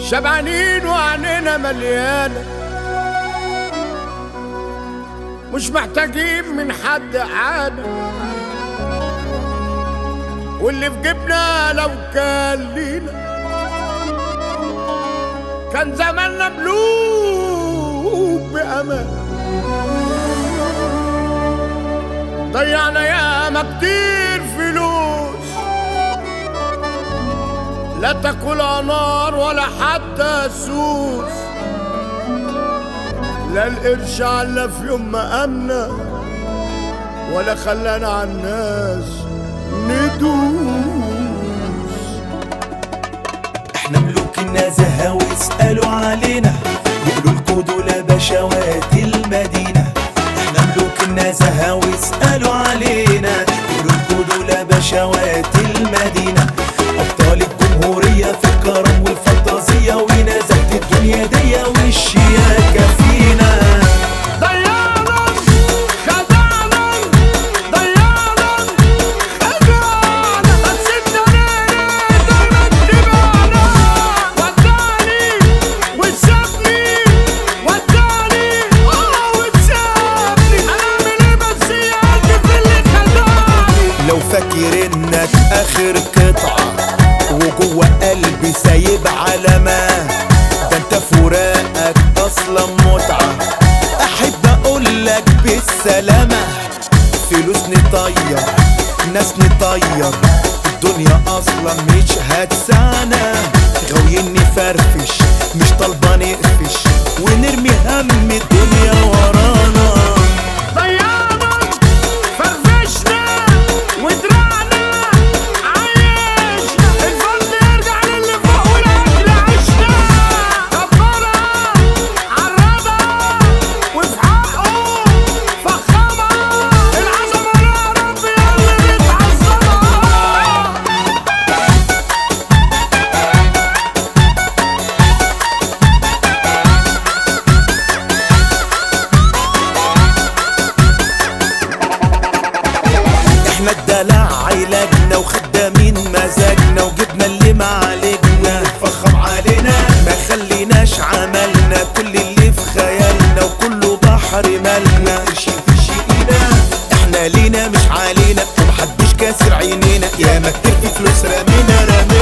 شبعانين وعنينا مليانة مش محتاجين من حد عانى واللي في جيبنا لو كان لينا كان زماننا ملوك بأمان ضيعنا ياما كتير فلوس لا تاكلها نار ولا حتى سوس لا القرش على في يوم ما أمنا ولا خلانا على الناس ندوس احنا ملوك النزهة واسألوا علينا يقولوا لكوا دول بشوات المدينة احنا ملوك النزهة واسألوا علينا يقولوا لكوا دول بشوات المدينة أبطال الجمهورية في الكرم والفانتازية ونزهة الدنيا دي والشياكة فينا ضيعنا خدعنا ضيعنا خدعنا بس الدنيا دايما تبعنا وداني وسابني وداني اه وسابني اعمل ايه بس يا قلبي في اللي خدعني لو فاكر انك اخر قطعة وجوه قلبي سايب علامة ده انت فراقك اصلا متعة احب اقولك بالسلامة فلوس نطير ناس نطير الدنيا اصلا مش هتسعنا غاويين نفرفش مش طالبة نقفش ونرمي هم الدنيا ورانا ضيعنا فرفشنا ودرعنا عايشنا الفرد يرجع للي فوق والاكل عشنا كبرها عربها وفي حقه فخمها العظمه يا رب يا اللي بتعظمها احنا الدلع عيلجنا وخدامين مزاجنا وجبنا اللي ما علينا فخم علينا ما خليناش عملنا كل اللي في خيالنا وكله بحر مالنا شي في شينا احنا لينا مش علينا ومحدش كاسر عينينا يا ما كتير في فلوس رمينا رمينا